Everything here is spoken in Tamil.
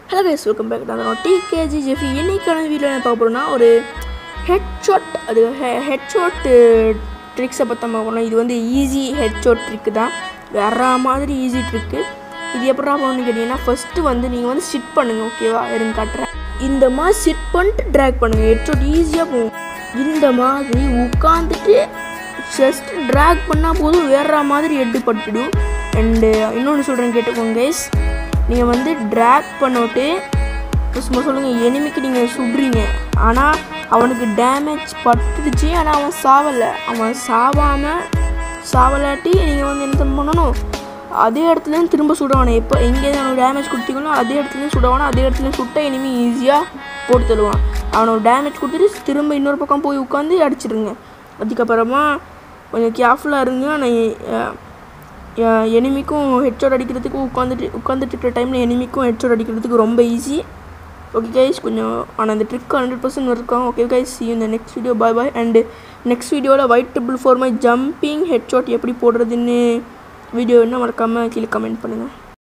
ஹலோ கைஸ் வெல்கம் பேக் நான் டிகேஜி ஜெஃபி இன்னைக்கான வீடியோ என்ன பார்க்க போகிறோம்னா ஒரு ஹெட்ஷாட் அது ஹெட்ஷாட் ட்ரிக்ஸை பற்றி பார்க்க போகிறோம் இது வந்து ஈஸி ஹெட்ஷாட் ட்ரிக்கு தான் வேற மாதிரி ஈஸி ட்ரிக்கு இது எப்படா பண்ணணும்னு கேட்டிங்கன்னா ஃபஸ்ட்டு வந்து நீங்கள் வந்து சிட் பண்ணுங்கள் ஓகேவா இருங்க காட்டுறேன் இந்த மாதிரி சிட் பண்ணிட்டு ட்ராக் பண்ணுங்கள் ஹெட்ஷாட் ஈஸியாக போகும் இந்த மாதிரி உட்காந்துட்டு ஜஸ்ட் ட்ராக் பண்ணால் போதும் வேற மாதிரி எட்டு பட்டுடும் அண்டு இன்னொன்று சொல்கிறேன் கேட்டுக்கோங்க கைஸ் நீங்கள் வந்து ட்ராக் பண்ணிட்டு சும்மா சொல்லுங்கள் எனிமிக்கு நீங்கள் சுடுறீங்க ஆனால் அவனுக்கு டேமேஜ் பட்டுடுச்சு ஆனால் அவன் சாவலை அவன் சாவாமல் சாவலாட்டி நீங்கள் வந்து என்ன பண்ணணும் அதே இடத்துலேயும் திரும்ப சுடுவானே எப்போ எங்கே அவனுக்கு டேமேஜ் கொடுத்தீங்களோ அதே இடத்துலையும் சுடுவானோ அதே இடத்துலையும் சுட்ட இனிமே ஈஸியாக போட்டு தருவான் அவனுக்கு டேமேஜ் கொடுத்துட்டு திரும்ப இன்னொரு பக்கம் போய் உட்காந்து அடிச்சிடுங்க அதுக்கப்புறமா கொஞ்சம் கேர்ஃபுல்லாக இருங்க ஆனால் எனிமிக்கும் ஹெட்ஷாட் அடிக்கிறதுக்கு உட்காந்துட்டு உட்காந்துட்டு இருக்கிற டைமில் எனிமிக்கும் ஹெட்ஷாட் அடிக்கிறதுக்கு ரொம்ப ஈஸி ஓகே கைஸ் கொஞ்சம் ஆனால் அந்த ட்ரிக் ஹண்ட்ரட் பர்சன்ட் இருக்கும் ஓகே கைஸ் சி இந்த next video bye bye and next வீடியோவில் white triple four my jumping headshot எப்படி போடுறதுன்னு வீடியோ என்ன மறக்காமல் கீழே கமெண்ட் பண்ணுங்கள்